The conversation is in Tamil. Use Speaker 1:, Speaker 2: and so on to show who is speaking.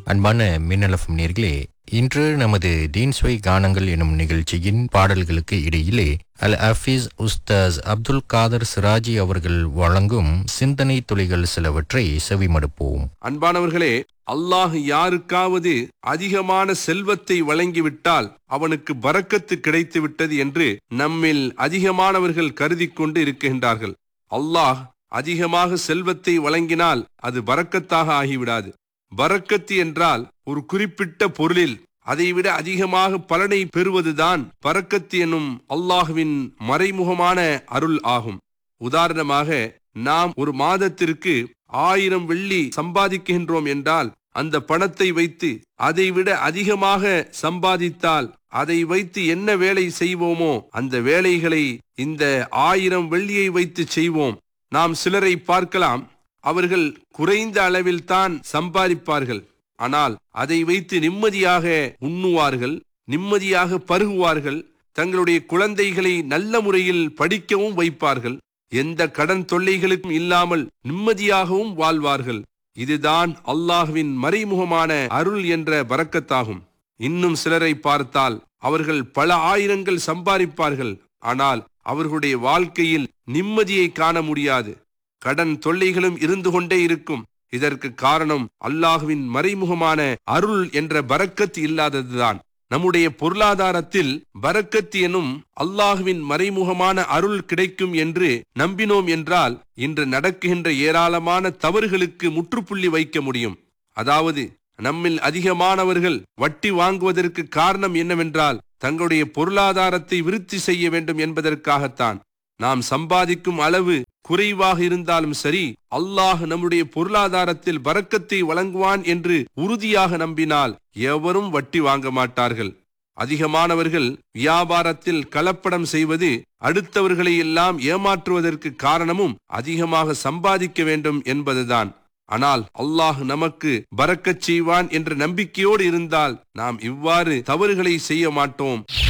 Speaker 1: அன்பான மின்னலஃபம் நேர்களே இன்று நமது தீன்ஸ்வை கானங்கள் எனும் நிகழ்ச்சியின் பாடல்களுக்கு இடையிலே அல் ஹஃபீஸ் உஸ்தாஸ் அப்துல் காதர் சிராஜி அவர்கள் வழங்கும் சிந்தனை துளிகள் சிலவற்றை செவிமடுப்போம்
Speaker 2: அன்பானவர்களே அல்லாஹ் யாருக்காவது அதிகமான செல்வத்தை வழங்கிவிட்டால் அவனுக்கு பரக்கத்து கிடைத்து விட்டது என்று நம்மில் அதிகமானவர்கள் கருதி கொண்டு இருக்கின்றார்கள் அல்லாஹ் அதிகமாக செல்வத்தை வழங்கினால் அது பரக்கத்தாக ஆகிவிடாது பரக்கத்து என்றால் ஒரு குறிப்பிட்ட பொருளில் அதைவிட அதிகமாக பலனை பெறுவதுதான் பரக்கத்து எனும் அல்லாஹுவின் மறைமுகமான அருள் ஆகும் உதாரணமாக நாம் ஒரு மாதத்திற்கு ஆயிரம் வெள்ளி சம்பாதிக்கின்றோம் என்றால் அந்த பணத்தை வைத்து அதைவிட அதிகமாக சம்பாதித்தால் அதை வைத்து என்ன வேலை செய்வோமோ அந்த வேலைகளை இந்த ஆயிரம் வெள்ளியை வைத்து செய்வோம் நாம் சிலரை பார்க்கலாம் அவர்கள் குறைந்த அளவில் தான் சம்பாதிப்பார்கள் ஆனால் அதை வைத்து நிம்மதியாக உண்ணுவார்கள் நிம்மதியாக பருகுவார்கள் தங்களுடைய குழந்தைகளை நல்ல முறையில் படிக்கவும் வைப்பார்கள் எந்த கடன் தொல்லைகளுக்கும் இல்லாமல் நிம்மதியாகவும் வாழ்வார்கள் இதுதான் அல்லாஹ்வின் மறைமுகமான அருள் என்ற பரக்கத்தாகும் இன்னும் சிலரை பார்த்தால் அவர்கள் பல ஆயிரங்கள் சம்பாதிப்பார்கள் ஆனால் அவர்களுடைய வாழ்க்கையில் நிம்மதியை காண முடியாது கடன் தொல்லைகளும் இருந்து கொண்டே இருக்கும் இதற்கு காரணம் அல்லாஹுவின் மறைமுகமான அருள் என்ற பரக்கத்து இல்லாததுதான் நம்முடைய பொருளாதாரத்தில் பரக்கத்து எனும் அல்லாஹுவின் மறைமுகமான அருள் கிடைக்கும் என்று நம்பினோம் என்றால் இன்று நடக்கின்ற ஏராளமான தவறுகளுக்கு முற்றுப்புள்ளி வைக்க முடியும் அதாவது நம்மில் அதிகமானவர்கள் வட்டி வாங்குவதற்கு காரணம் என்னவென்றால் தங்களுடைய பொருளாதாரத்தை விருத்தி செய்ய வேண்டும் என்பதற்காகத்தான் நாம் சம்பாதிக்கும் அளவு குறைவாக இருந்தாலும் சரி அல்லாஹ் நம்முடைய பொருளாதாரத்தில் பறக்கத்தை வழங்குவான் என்று உறுதியாக நம்பினால் எவரும் வட்டி வாங்க மாட்டார்கள் அதிகமானவர்கள் வியாபாரத்தில் கலப்படம் செய்வது அடுத்தவர்களை எல்லாம் ஏமாற்றுவதற்கு காரணமும் அதிகமாக சம்பாதிக்க வேண்டும் என்பதுதான் ஆனால் அல்லாஹ் நமக்கு பறக்கச் செய்வான் என்ற நம்பிக்கையோடு இருந்தால் நாம் இவ்வாறு தவறுகளை செய்ய மாட்டோம்